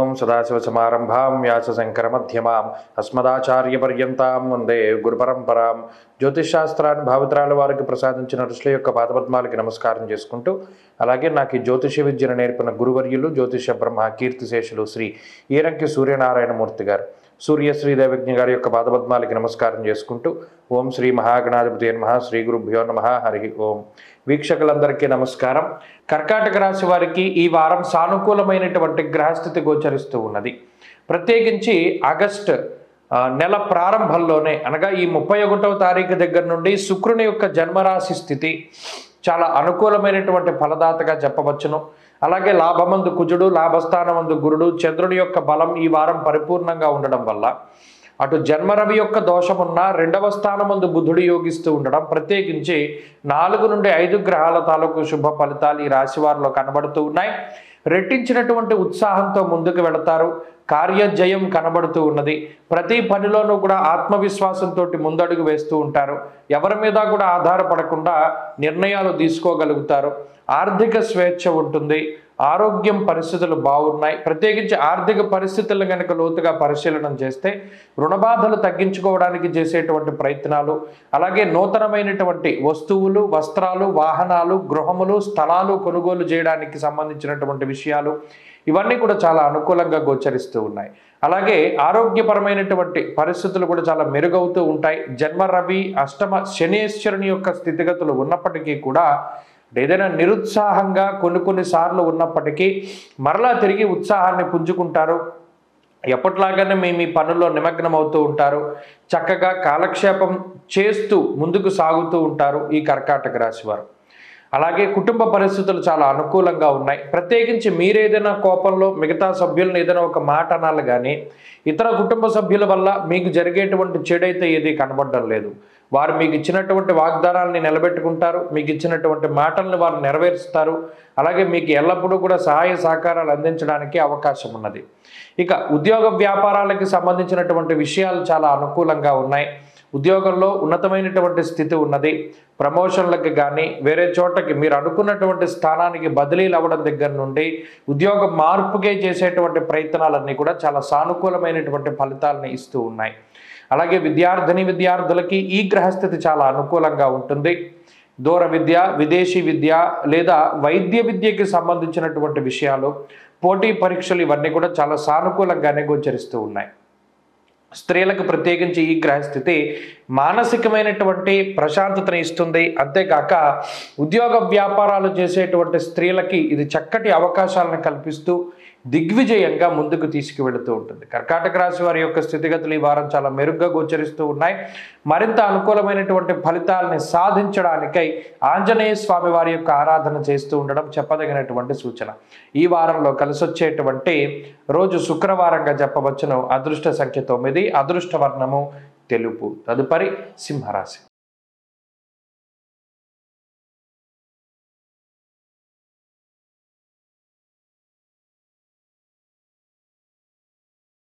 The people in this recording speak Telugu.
ఓం సదాశివసమారంభాం వ్యాసశంకరమధ్యమాం అస్మదాచార్యపర్యంతాం వందే గురుపరంపరాం జ్యోతిషాస్త్రాన్ని భావితరాల వారికి ప్రసాదించిన ఋషుల యొక్క పాదపద్మాలకి నమస్కారం చేసుకుంటూ అలాగే నాకు ఈ జ్యోతిష విద్యను నేర్పిన గురువర్యులు జ్యోతిష బ్రహ్మ కీర్తిశేషులు శ్రీ ఈరంకి సూర్యనారాయణమూర్తి గారు సూర్య శ్రీ దేవజ్ఞ గారి యొక్క పాదపద్మాలకి నమస్కారం చేసుకుంటూ ఓం శ్రీ మహాగణాధిపతి నమ శ్రీ గురుభ్యో నమ హరి ఓం వీక్షకులందరికీ నమస్కారం కర్కాటక రాశి వారికి ఈ వారం సానుకూలమైనటువంటి గ్రహస్థితి గోచరిస్తూ ఉన్నది ప్రత్యేకించి ఆగస్ట్ ఆ, నెల ప్రారంభంలోనే అనగా ఈ ముప్పై ఒకటవ తారీఖు దగ్గర నుండి శుక్రుని యొక్క జన్మరాశి స్థితి చాలా అనుకూలమైనటువంటి ఫలదాతగా చెప్పవచ్చును అలాగే లాభమందు కుజుడు లాభస్థానమందు గురుడు చంద్రుని యొక్క బలం ఈ వారం పరిపూర్ణంగా ఉండడం వల్ల అటు జన్మరవి యొక్క దోషమున్న రెండవ స్థానమందు బుధుడు యోగిస్తూ ఉండడం ప్రత్యేకించి నాలుగు నుండి ఐదు గ్రహాల తాలూకు శుభ ఫలితాలు ఈ రాశి వారిలో కనబడుతూ ఉన్నాయి రెట్టించినటువంటి ఉత్సాహంతో ముందుకు వెళతారు కార్యజయం కనబడుతూ ఉన్నది ప్రతి పనిలోనూ కూడా ఆత్మవిశ్వాసంతో ముందడుగు వేస్తూ ఉంటారు ఎవరి మీద కూడా ఆధారపడకుండా నిర్ణయాలు తీసుకోగలుగుతారు ఆర్థిక స్వేచ్ఛ ఉంటుంది ఆరోగ్యం పరిస్థితులు బాగున్నాయి ప్రత్యేకించి ఆర్థిక పరిస్థితులను కనుక లోతుగా పరిశీలన చేస్తే రుణబాధలు తగ్గించుకోవడానికి చేసేటువంటి ప్రయత్నాలు అలాగే నూతనమైనటువంటి వస్తువులు వస్త్రాలు వాహనాలు గృహములు స్థలాలు కొనుగోలు చేయడానికి సంబంధించినటువంటి విషయాలు ఇవన్నీ కూడా చాలా అనుకూలంగా గోచరిస్తూ ఉన్నాయి అలాగే ఆరోగ్యపరమైనటువంటి పరిస్థితులు కూడా చాలా మెరుగవుతూ ఉంటాయి జన్మ రవి అష్టమ శనేశ్వరుని యొక్క స్థితిగతులు ఉన్నప్పటికీ కూడా ఏదైనా నిరుత్సాహంగా కొన్ని కొన్ని సార్లు ఉన్నప్పటికీ మరలా తిరిగి ఉత్సాహాన్ని పుంజుకుంటారు ఎప్పట్లాగానే మీ మీ పనుల్లో నిమగ్నం అవుతూ ఉంటారు చక్కగా కాలక్షేపం చేస్తూ ముందుకు సాగుతూ ఉంటారు ఈ కర్కాటక రాశి వారు అలాగే కుటుంబ పరిస్థితులు చాలా అనుకూలంగా ఉన్నాయి ప్రత్యేకించి మీరేదైనా కోపంలో మిగతా సభ్యులను ఏదైనా ఒక మాట అనాలి కానీ ఇతర కుటుంబ సభ్యుల వల్ల మీకు జరిగేటువంటి చెడైతే ఏది కనబడడం లేదు వారు మీకు ఇచ్చినటువంటి వాగ్దానాలని నిలబెట్టుకుంటారు మీకు ఇచ్చినటువంటి మాటల్ని వారు నెరవేరుస్తారు అలాగే మీకు ఎల్లప్పుడూ కూడా సహాయ సహకారాలు అందించడానికి అవకాశం ఉన్నది ఇక ఉద్యోగ వ్యాపారాలకి సంబంధించినటువంటి విషయాలు చాలా అనుకూలంగా ఉన్నాయి ఉద్యోగంలో ఉన్నతమైనటువంటి స్థితి ఉన్నది ప్రమోషన్లకి కానీ వేరే చోటకి మీరు అనుకున్నటువంటి స్థానానికి బదిలీలు అవ్వడం దగ్గర నుండి ఉద్యోగ మార్పుకే చేసేటువంటి ప్రయత్నాలన్నీ కూడా చాలా సానుకూలమైనటువంటి ఫలితాలను ఇస్తూ ఉన్నాయి అలాగే విద్యార్థిని విద్యార్థులకి ఈ గ్రహస్థితి చాలా అనుకూలంగా ఉంటుంది దూర విద్య విదేశీ విద్య లేదా వైద్య విద్యకి సంబంధించినటువంటి విషయాలు పోటీ పరీక్షలు ఇవన్నీ కూడా చాలా సానుకూలంగానే గోచరిస్తూ ఉన్నాయి స్త్రీలకు ప్రత్యేకించి ఈ గ్రహస్థితి మానసికమైనటువంటి ప్రశాంతతను ఇస్తుంది అంతేకాక ఉద్యోగ వ్యాపారాలు చేసేటువంటి స్త్రీలకి ఇది చక్కటి అవకాశాలను కల్పిస్తూ దిగ్విజయంగా ముందుకు తీసుకువెళుతూ ఉంటుంది కర్కాటక రాశి వారి యొక్క స్థితిగతులు ఈ వారం చాలా మెరుగ్గా గోచరిస్తూ ఉన్నాయి మరింత అనుకూలమైనటువంటి ఫలితాలని సాధించడానికై ఆంజనేయ స్వామి వారి యొక్క ఆరాధన చేస్తూ ఉండడం చెప్పదగినటువంటి సూచన ఈ వారంలో కలిసొచ్చేటువంటి రోజు శుక్రవారంగా చెప్పవచ్చును అదృష్ట సంఖ్య తొమ్మిది అదృష్ట వర్ణము తెలుపు తదుపరి సింహరాశి